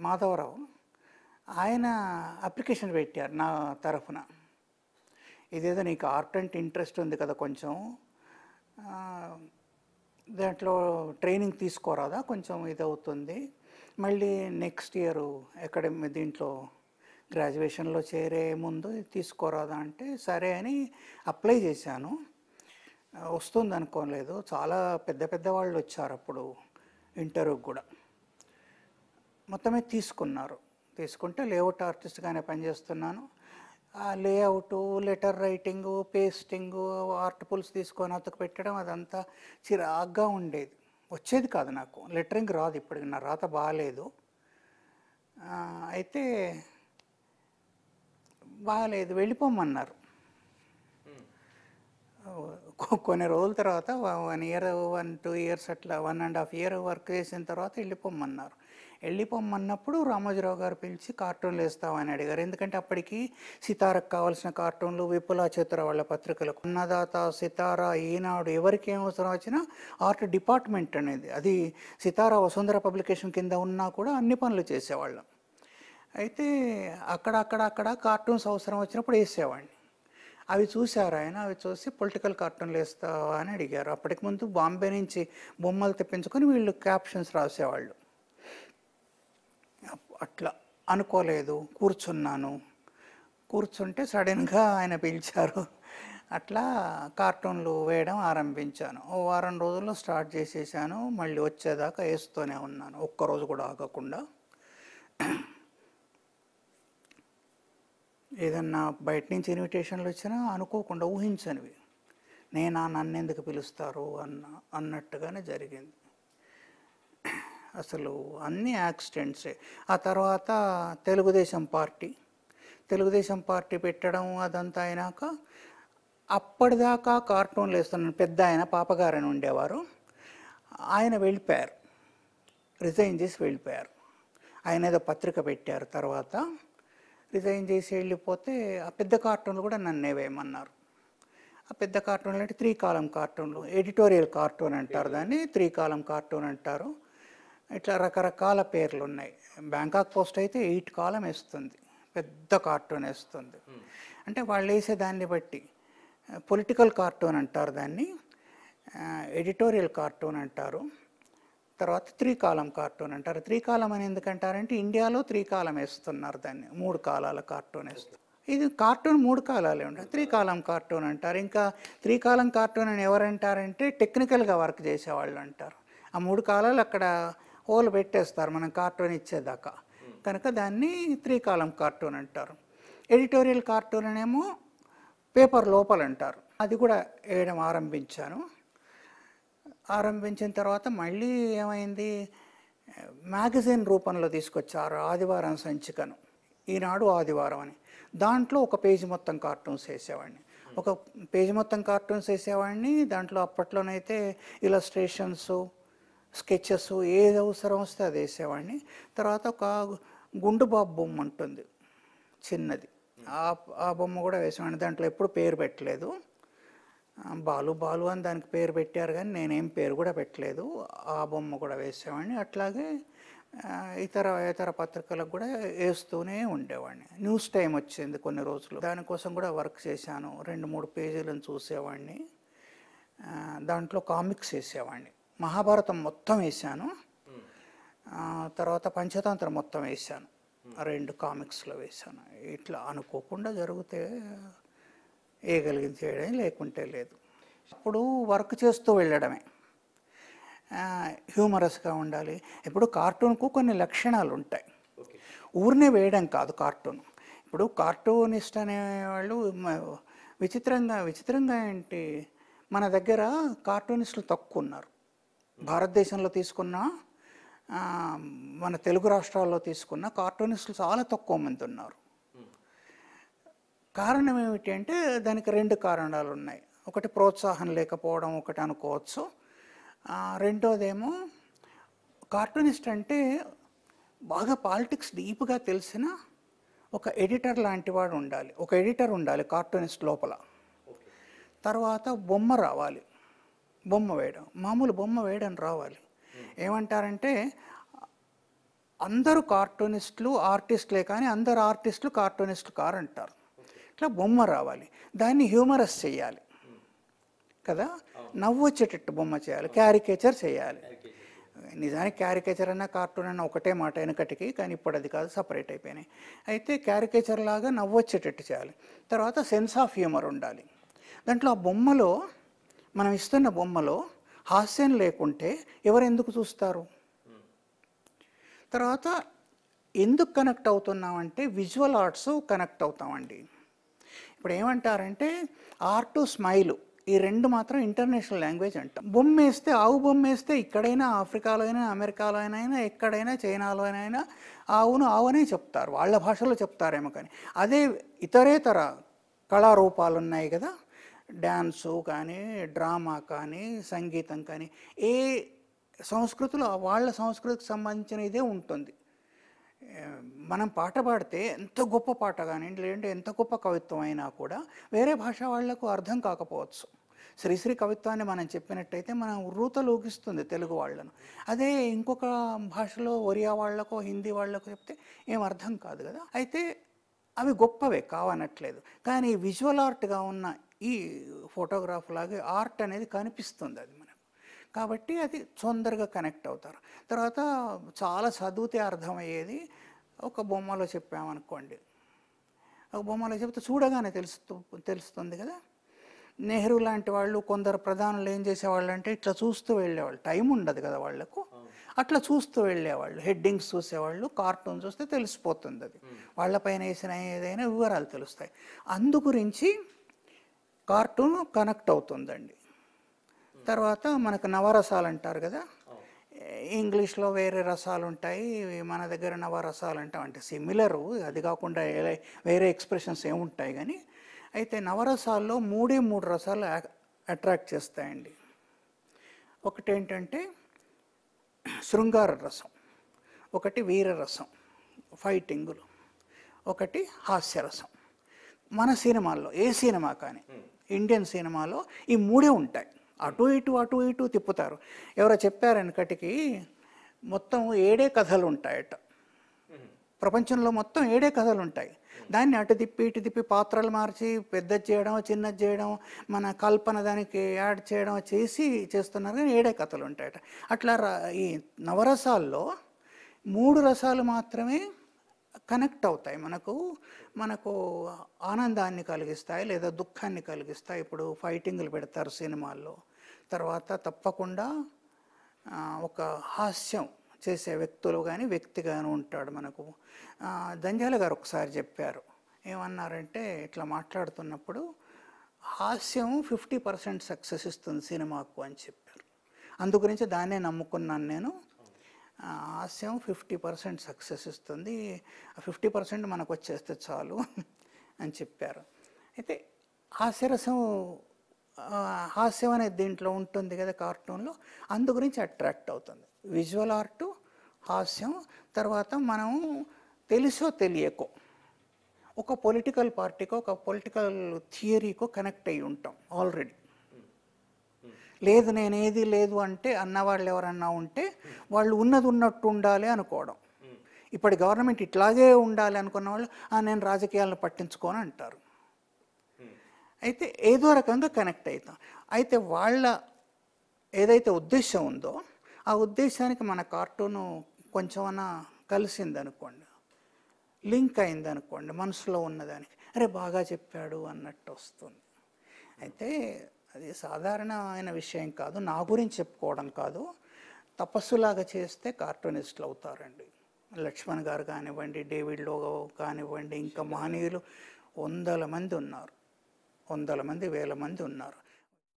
మాధవరావు ఆయన అప్లికేషన్ పెట్టారు నా తరఫున ఇదేదో నీకు ఆర్ట్ అంటే ఇంట్రెస్ట్ ఉంది కదా కొంచెం ఆ, దాంట్లో ట్రైనింగ్ తీసుకోరాదా కొంచెం ఇది అవుతుంది మళ్ళీ నెక్స్ట్ ఇయర్ అకాడమీ దీంట్లో గ్రాడ్యుయేషన్లో చేరే ముందు ఇది తీసుకోరాదా అంటే సరే అని అప్లై చేశాను ఆ, వస్తుంది అనుకోలేదు చాలా పెద్ద పెద్ద వాళ్ళు వచ్చారు అప్పుడు ఇంటర్వ్యూకి కూడా మొత్తమే తీసుకున్నారు తీసుకుంటే లేఅవుట్ ఆర్టిస్ట్గానే పనిచేస్తున్నాను ఆ layout letter writing pasting art పుల్స్ తీసుకొని అతకు పెట్టడం అదంతా చిరాగ్గా ఉండేది వచ్చేది కాదు నాకు లెటరింగ్ రాదు ఇప్పటికి నా రాత బాగాలేదు ఆ, అయితే బాగాలేదు వెళ్ళిపోమన్నారు కొ- కొన్ని రోజుల తర్వాత one year one two years అట్లా one and half year work చేసిన తర్వాత వెళ్ళిపోమన్నారు వెళ్ళిపోమన్నప్పుడు రామోజీరావు గారు పిలిచి కార్టూన్లు వేస్తామని అడిగారు ఎందుకంటే అప్పటికి సితారకు కావాల్సిన కార్టూన్లు విపుల చిత్ర వాళ్ళ పత్రికలకు అన్నదాత సితార ఈనాడు ఎవరికి ఏం అవసరం వచ్చినా ఆర్ట్ డిపార్ట్మెంట్ అనేది అది సితార వసుంధర పబ్లికేషన్ కింద ఉన్నా కూడా అన్ని పనులు చేసేవాళ్ళం అయితే అక్కడ అక్కడ అక్కడ కార్టూన్స్ అవసరం వచ్చినప్పుడు వేసేవాడిని అవి చూశారు ఆయన అవి చూసి పొలిటికల్ కార్టూన్లు వేస్తావా అని అడిగారు అప్పటికి ముందు బాంబే నుంచి బొమ్మలు తెప్పించుకొని వీళ్ళు క్యాప్షన్స్ రాసేవాళ్ళు అప్- అట్లా అనుకోలేదు కూర్చున్నాను కూర్చుంటే సడన్గా ఆయన పిలిచారు అట్లా కార్టూన్లు వేయడం ఆరంభించాను ఓ వారం రోజుల్లో స్టార్ట్ చేసేసాను మళ్ళీ వచ్చేదాకా వేస్తూనే ఉన్నాను ఒక్కరోజు కూడా ఆగకుండా ఏదన్నా బయట నుంచి ఇన్విటేషన్లు వచ్చినా అనుకోకుండా ఊహించనివి నేనా నన్ను ఎందుకు పిలుస్తారు అన్న అన్నట్టుగానే జరిగింది అసలు అన్ని యాక్సిడెంట్సే ఆ తర్వాత తెలుగుదేశం పార్టీ తెలుగుదేశం పార్టీ పెట్టడం అదంతా అయినాక అప్పటిదాకా కార్టూన్లు వేస్తున్నాను పెద్ద ఆయన పాపగారని ఉండేవారు ఆయన వెళ్ళిపోయారు రిజైన్ చేసి వెళ్ళిపోయారు ఆయన ఏదో పత్రిక పెట్టారు తర్వాత రిజైన్ చేసి వెళ్ళిపోతే ఆ పెద్ద కార్టూన్లు కూడా నన్నే వేయమన్నారు ఆ పెద్ద కార్టూన్లు అంటే త్రీ కాలం కార్టూన్లు ఎడిటోరియల్ కార్టూన్ అంటారు దాన్ని త్రీ కాలం కార్టూన్ అంటారు ఇట్లా రకరకాల పేర్లు ఉన్నాయి బ్యాంకాక్ పోస్ట్ అయితే ఎయిట్ కాలం వేస్తుంది పెద్ద కార్టూన్ వేస్తుంది అంటే వాళ్ళు వేసే దాన్ని బట్టి పొలిటికల్ కార్టూన్ అంటారు దాన్ని ఎడిటోరియల్ కార్టూన్ అంటారు తర్వాత త్రీ కాలం కార్టూన్ అంటారు త్రీ కాలం అని ఎందుకంటారంటే ఇండియాలో త్రీ కాలం వేస్తున్నారు దాన్ని మూడు కాలాల కార్టూన్ వేస్తారు ఇది కార్టూన్ మూడు కాలాలే ఉంటాయి త్రీ కాలం కార్టూన్ అంటారు ఇంకా త్రీ కాలం కార్టూన్ అని ఎవరంటారంటే టెక్నికల్గా వర్క్ చేసేవాళ్ళు అంటారు ఆ మూడు కాలాలు అక్కడ హోల్ పెట్టేస్తారు మనం కార్టూన్ ఇచ్చేదాకా కనుక దాన్ని త్రీ కాలం కార్టూన్ అంటారు ఎడిటోరియల్ కార్టూన్ అనేమో పేపర్ లోపల అంటారు అది కూడా వేయడం ఆరంభించాను ఆరంభించిన తర్వాత మళ్ళీ ఏమైంది మ్యాగజైన్ రూపంలో తీసుకొచ్చారు ఆదివారం సంచికను ఈనాడు ఆదివారం అని దాంట్లో ఒక పేజీ మొత్తం కార్టూన్స్ వేసేవాడిని ఒక పేజీ మొత్తం కార్టూన్స్ వేసేవాడిని దాంట్లో అప్పట్లోనైతే ఇలస్ట్రేషన్స్ స్కెచెస్ ఏది అవసరం వస్తే అది వేసేవాడిని తర్వాత ఒక గుండు బాబు బొమ్మ ఉంటుంది చిన్నది ఆ ఆ బొమ్మ కూడా వేసేవాడిని దాంట్లో ఎప్పుడు పేరు పెట్టలేదు ఆ, బాలు బాలు అని దానికి పేరు పెట్టారు కానీ నేనేం పేరు కూడా పెట్టలేదు ఆ బొమ్మ కూడా వేసేవాడిని అట్లాగే ఆ, ఇతర ఇతర పత్రికలకు కూడా వేస్తూనే ఉండేవాడిని న్యూస్ టైం వచ్చింది కొన్ని రోజులు దానికోసం కూడా వర్క్ చేశాను రెండు మూడు పేజీలను చూసేవాడిని ఆ, దాంట్లో కామిక్స్ వేసేవాడిని మహాభారతం మొత్తం వేశాను ఆ, తర్వాత పంచతంత్రం మొత్తం వేశాను రెండు కామిక్స్లో వేశాను ఇట్లా అనుకోకుండా జరిగితే వేయగలిగింది చేయడం లేకుంటే లేదు అప్పుడు వర్క్ చేస్తూ వెళ్ళడమే హ్యూమరస్గా ఉండాలి ఇప్పుడు కార్టూన్కు కొన్ని లక్షణాలు ఉంటాయి ఊరినే వేయడం కాదు కార్టూన్ ఇప్పుడు కార్టూనిస్ట్ అనేవాళ్ళు మ- విచిత్రంగా విచిత్రంగా ఏంటి మన దగ్గర కార్టూనిస్టులు తక్కువ ఉన్నారు భారతదేశంలో తీసుకున్న ఆ, మన తెలుగు రాష్ట్రాల్లో తీసుకున్న కార్టూనిస్టులు చాలా తక్కువ మంది ఉన్నారు కారణం ఏమిటి అంటే దానికి రెండు కారణాలు ఉన్నాయి ఒకటి ప్రోత్సాహం లేకపోవడం ఒకటి అనుకోవచ్చు ఆ, రెండోదేమో కార్టూనిస్ట్ అంటే బాగా పాలిటిక్స్ డీప్గా తెలిసిన ఒక ఎడిటర్ లాంటి వాడు ఉండాలి ఒక ఎడిటర్ ఉండాలి కార్టూనిస్ట్ లోపల తర్వాత బొమ్మ రావాలి బొమ్మ వేయడం మామూలు బొమ్మ వేయడం రావాలి ఏమంటారంటే అందరూ కార్టూనిస్టులు ఆర్టిస్టులే కానీ అందరు ఆర్టిస్టులు కార్టూనిస్టులు కారంటారు ఇట్లా బొమ్మ రావాలి దాన్ని హ్యూమరస్ చేయాలి కదా నవ్వు వచ్చేటట్టు బొమ్మ చేయాలి క్యారికేచర్ చేయాలి నిజానికి క్యారికేచర్ అన్న కార్టూన్ అన్న ఒకటే మాట వెనకటికి కానీ ఇప్పుడు అది కాదు సపరేట్ అయిపోయినాయి అయితే క్యారికేచర్ లాగా నవ్వు వచ్చేటట్టు చేయాలి తర్వాత సెన్స్ ఆఫ్ హ్యూమర్ ఉండాలి దాంట్లో ఆ బొమ్మలో మనం ఇస్తున్న బొమ్మలో హాస్యం లేకుంటే ఎవరు ఎందుకు చూస్తారు తర్వాత ఎందుకు కనెక్ట్ అవుతున్నామంటే విజువల్ ఆర్ట్స్ కనెక్ట్ అవుతామండి ఇప్పుడు ఏమంటారంటే ఆర్ట్ స్మైల్ ఈ రెండు మాత్రం ఇంటర్నేషనల్ లాంగ్వేజ్ అంటాం బొమ్మ వేస్తే ఆవు బొమ్మ వేస్తే ఇక్కడైనా ఆఫ్రికాలో అయినా అమెరికాలో అయినా ఎక్కడైనా చైనాలో అయినా ఆవును ఆవునే చెప్తారు వాళ్ళ భాషలో చెప్తారేమో కానీ అదే ఇతరేతర కళారూపాలు ఉన్నాయి కదా డ్యాన్సు కానీ డ్రామా కానీ సంగీతం కానీ ఏ సంస్కృతిలో వాళ్ళ సంస్కృతికి సంబంధించిన ఇదే ఉంటుంది ఏ, మనం పాట పాడితే ఎంత గొప్ప పాట కానివ్వండి లేదంటే ఎంత గొప్ప కవిత్వం అయినా కూడా వేరే భాష వాళ్లకు అర్థం కాకపోవచ్చు శ్రీశ్రీ కవిత్వాన్ని మనం చెప్పినట్టయితే మనం రూతలూగిస్తుంది తెలుగు వాళ్ళను అదే ఇంకొక భాషలో ఒరియా వాళ్ళకో హిందీ వాళ్ళకో చెప్తే ఏం అర్థం కాదు కదా అయితే అవి గొప్పవే కావనట్లేదు కానీ విజువల్ ఆర్ట్గా ఉన్న ఈ ఫోటోగ్రాఫ్ లాగే ఆర్ట్ అనేది కనిపిస్తుంది అది మనకు కాబట్టి అది తొందరగా కనెక్ట్ అవుతారు తర్వాత చాలా చదివితే అర్థమయ్యేది ఒక బొమ్మలో చెప్పామనుకోండి ఒక బొమ్మలో చెప్తే చూడగానే తెలుస్తూ తెలుస్తుంది కదా నెహ్రూ లాంటి వాళ్ళు కొందరు ప్రధానులు ఏం చేసేవాళ్ళు అంటే ఇట్లా చూస్తూ వెళ్ళేవాళ్ళు టైం ఉండదు కదా వాళ్ళకు అట్లా చూస్తూ వెళ్ళేవాళ్ళు హెడ్డింగ్స్ చూసేవాళ్ళు కార్టూన్ చూస్తే తెలిసిపోతుంది అది వాళ్ళపైన వేసిన ఏదైనా వివరాలు తెలుస్తాయి అందు గురించి కార్టూన్ కనెక్ట్ అవుతుందండి తర్వాత మనకు నవరసాలు అంటారు కదా ఇంగ్లీష్లో వేరే రసాలు ఉంటాయి మన దగ్గర నవరసాలు అంటాం అంటే సిమిలరు అది కాకుండా ఏ- వేరే ఎక్స్ప్రెషన్స్ ఏముంటాయి కానీ అయితే నవరసాల్లో మూడే మూడు రసాలు అట్రాక్ట్ చేస్తాయండి ఒకటి ఏంటంటే శృంగార రసం ఒకటి వీర రసం ఫైటింగులు ఒకటి హాస్యరసం మన సినిమాల్లో ఏ సినిమా కానీ ఇండియన్ సినిమాలో ఈ మూడే ఉంటాయి అటు ఇటు అటు ఇటు తిప్పుతారు ఎవరో చెప్పారు వెనకటికి మొత్తం ఏడే కథలు ఉంటాయట ప్రపంచంలో మొత్తం ఏడే కథలు ఉంటాయి దాన్ని అటు తిప్పి ఇటు తిప్పి పాత్రలు మార్చి పెద్దది చేయడం చిన్నది చేయడం మన కల్పన దానికి యాడ్ చేయడం చేసి చేస్తున్నారు కానీ ఏడే కథలు ఉంటాయట అట్లా ర- ఈ నవరసాల్లో మూడు రసాలు మాత్రమే కనెక్ట్ అవుతాయి మనకు మనకు ఆనందాన్ని కలిగిస్తాయి లేదా దుఃఖాన్ని కలిగిస్తాయి ఇప్పుడు ఫైటింగ్లు పెడతారు సినిమాల్లో తర్వాత తప్పకుండా ఆ, ఒక హాస్యం చేసే వ్యక్తులు కానీ వ్యక్తి కానీ ఉంటాడు మనకు ఆ, దంజాల గారు ఒకసారి చెప్పారు ఏమన్నారంటే ఇట్లా మాట్లాడుతున్నప్పుడు హాస్యం ఫిఫ్టీ పర్సెంట్ సక్సెస్ ఇస్తుంది సినిమాకు అని చెప్పారు అందు గురించి దాన్నే నమ్ముకున్నాను నేను ఆ, హాస్యం ఫిఫ్టీ పర్సెంట్ సక్సెస్ ఇస్తుంది ఫిఫ్టీ పర్సెంట్ మనకు వచ్చేస్తే చాలు అని చెప్పారు అయితే హాస్యరసం ఆ, హాస్యం అనేది దీంట్లో ఉంటుంది కదా కార్టూన్లో అందు గురించి అట్రాక్ట్ అవుతుంది విజువల్ ఆర్ట్ హాస్యం తర్వాత మనం తెలుసో తెలియకో ఒక పొలిటికల్ పార్టీకో ఒక పొలిటికల్ థియరీకో కనెక్ట్ అయ్యి ఉంటాం ఆల్రెడీ లేదు నేను ఏది లేదు అంటే అన్నవాళ్ళు ఎవరన్నా ఉంటే వాళ్ళు ఉన్నది ఉన్నట్టు ఉండాలి అనుకోవడం ఇప్పటి గవర్నమెంట్ ఇట్లాగే ఉండాలి అనుకున్న వాళ్ళు "ఆ, నేను రాజకీయాలను పట్టించుకోను అంటారు అయితే ఏదో రకంగా కనెక్ట్ అవుతాం అయితే వాళ్ళ ఏదైతే ఉద్దేశం ఉందో ఆ ఉద్దేశానికి మన కార్టూను కొంచెమన్నా కలిసింది అనుకోండి లింక్ అయింది అనుకోండి మనసులో ఉన్నదానికి అరే బాగా చెప్పాడు అన్నట్టు వస్తుంది అయితే అది సాధారణమైన విషయం కాదు నా గురించి చెప్పుకోవడం కాదు తపస్సులాగా చేస్తే కార్టూనిస్టులు అవుతారండి లక్ష్మణ్ గారు కానివ్వండి డేవిడ్ లోగో కానివ్వండి ఇంకా మహనీయులు వందల మంది ఉన్నారు వందల మంది వేల మంది ఉన్నారు